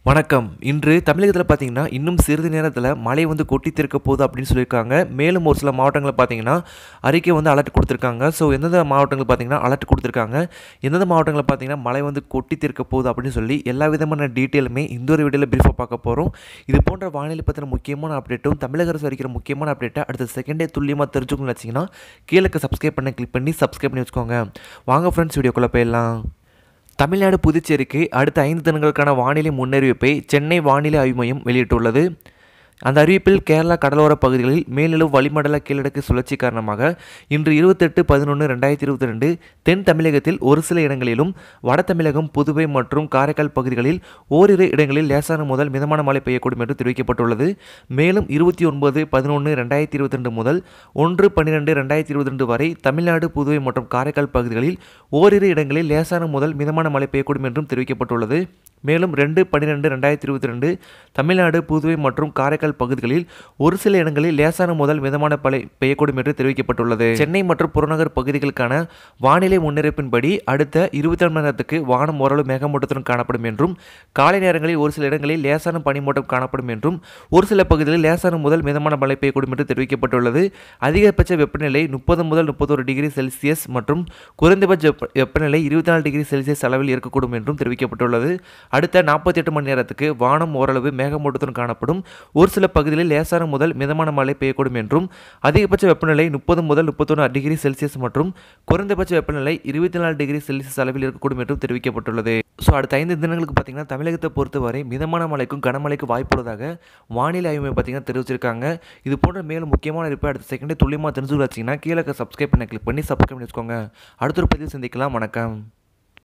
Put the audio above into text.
வணக்கம் இன்று தமிழகத்தில் பார்த்தீங்கன்னா இன்னும் சிறிது நேரத்தில் மழை வந்து கொட்டி தீர்க்க போகுது அப்படின்னு சொல்லியிருக்காங்க மேலும் ஒரு சில மாவட்டங்களில் பார்த்தீங்கன்னா அறிக்கை வந்து அலர்ட் கொடுத்துருக்காங்க ஸோ எந்தெந்த மாவட்டங்கள் பார்த்தீங்கன்னா அலர்ட் கொடுத்துருக்காங்க எந்தெந்த மாவட்டங்களில் பார்த்தீங்கன்னா மழை வந்து கொட்டி தீர்க்க போகுது அப்படின்னு சொல்லி எல்லா விதமான டீட்டெயிலுமே இந்த ஒரு வீடியோவில் பிரீஃபாக பார்க்க போகிறோம் இது போன்ற வானிலை பற்றின முக்கியமான அப்டேட்டும் தமிழக அரசு வரைக்கிற முக்கியமான அப்டேட்டை அடுத்த செகண்டே துல்லியமாக தெரிஞ்சுக்கணும்னு வச்சிங்கன்னா கீழே சப்ஸ்கிரைப் பண்ண கிளிக் பண்ணி சப்ஸ்கிரைப் பண்ணி வச்சுக்கோங்க வாங்க ஃப்ரெண்ட்ஸ் வீடியோக்குள்ளே போயிடலாம் தமிழ்நாடு புதுச்சேரிக்கு அடுத்த ஐந்து தினங்களுக்கான வானிலை முன்னறிவிப்பை சென்னை வானிலை ஆய்வு மையம் வெளியிட்டுள்ளது அந்த அறிவிப்பில் கேரளா கடலோர பகுதிகளில் மேல்நிலவு வளிமண்டல கீழடுக்கு சுழற்சி காரணமாக இன்று இருபத்தெட்டு பதினொன்று ரெண்டாயிரத்தி இருபத்தி ரெண்டு தென் தமிழகத்தில் ஒரு சில இடங்களிலும் வட தமிழகம் புதுவை மற்றும் காரைக்கால் பகுதிகளில் ஓரிரு இடங்களில் லேசான முதல் மிதமான மழை பெய்யக்கூடும் என்று தெரிவிக்கப்பட்டுள்ளது மேலும் இருபத்தி ஒன்பது பதினொன்று ரெண்டாயிரத்தி இருபத்தி ரெண்டு முதல் ஒன்று பன்னிரெண்டு ரெண்டாயிரத்தி இருபத்தி ரெண்டு வரை தமிழ்நாடு புதுவை மற்றும் காரைக்கால் பகுதிகளில் ஓரிரு இடங்களில் லேசான முதல் மிதமான மழை பெய்யக்கூடும் என்றும் தெரிவிக்கப்பட்டுள்ளது மேலும் ரெண்டு பன்னிரெண்டு ரெண்டாயிரத்தி இருபத்தி ரெண்டு தமிழ்நாடு புதுவை மற்றும் காரைக்கால் பகுதிகளில் ஒரு சில இடங்களில் லேசான முதல் மிதமான மழை பெய்யக்கூடும் என்று தெரிவிக்கப்பட்டுள்ளது சென்னை மற்றும் புறநகர் பகுதிகளுக்கான வானிலை முன்னறிவிப்பின்படி அடுத்த இருபத்தி நாலு மணி நேரத்துக்கு வானம் ஓரளவு மேகமூட்டத்துடன் காணப்படும் என்றும் காலை நேரங்களில் ஒரு சில இடங்களில் லேசான பனிமூட்டம் காணப்படும் என்றும் ஒரு சில பகுதிகளில் லேசான முதல் மிதமான மழை பெய்யக்கூடும் என்று தெரிவிக்கப்பட்டுள்ளது அதிகபட்ச வெப்பநிலை முப்பது முதல் முப்பத்தொரு டிகிரி செல்சியஸ் மற்றும் குறைந்தபட்ச வெப்ப- வெப்பநிலை இருபத்தி நாலு டிகிரி செல்சியஸ் அளவில் இருக்கக்கூடும் என்றும் தெரிவிக்கப்பட்டுள்ளது அடுத்த நாற்பத்தி எட்டு மணி நேரத்துக்கு வானம் ஓரளவு மேகமூட்டத்துடன் காணப்படும் ஒரு சில பகுதிகளில் லேசான முதல் மிதமான மழை பெய்யக்கூடும் என்றும் அதிகபட்ச வெப்பநிலை முப்பது முதல் முப்பத்தொன்று டிகிரி செல்சியஸ் மற்றும் குறைந்தபட்ச வெப்பநிலை இருபத்தி நாலு டிகிரி செல்சியஸ் அளவில் இருக்கக்கூடும் என்றும் தெரிவிக்கப்பட்டுள்ளது ஸோ அடுத்த ஐந்து தினங்களுக்கு பார்த்தீங்கன்னா தமிழகத்தை பொறுத்தவரை மிதமான மழைக்கும் கனமழைக்கும் வாய்ப்புள்ளதாக வானிலை ஆய்வு மையம் பார்த்தீங்கன்னா தெரிவிச்சிருக்காங்க இது போன்ற மேலும் முக்கியமான இருப்பை அடுத்த செகண்டே துல்லியமாக தெரிஞ்சு வச்சிங்கன்னா கீழே சப்ஸ்கிரைப் பண்ண கிளிக் பண்ணி சப்ஸ்கிரைப் பண்ணி வச்சுக்கோங்க அடுத்த ஒரு பதிவு சந்திக்கலாம் வணக்கம்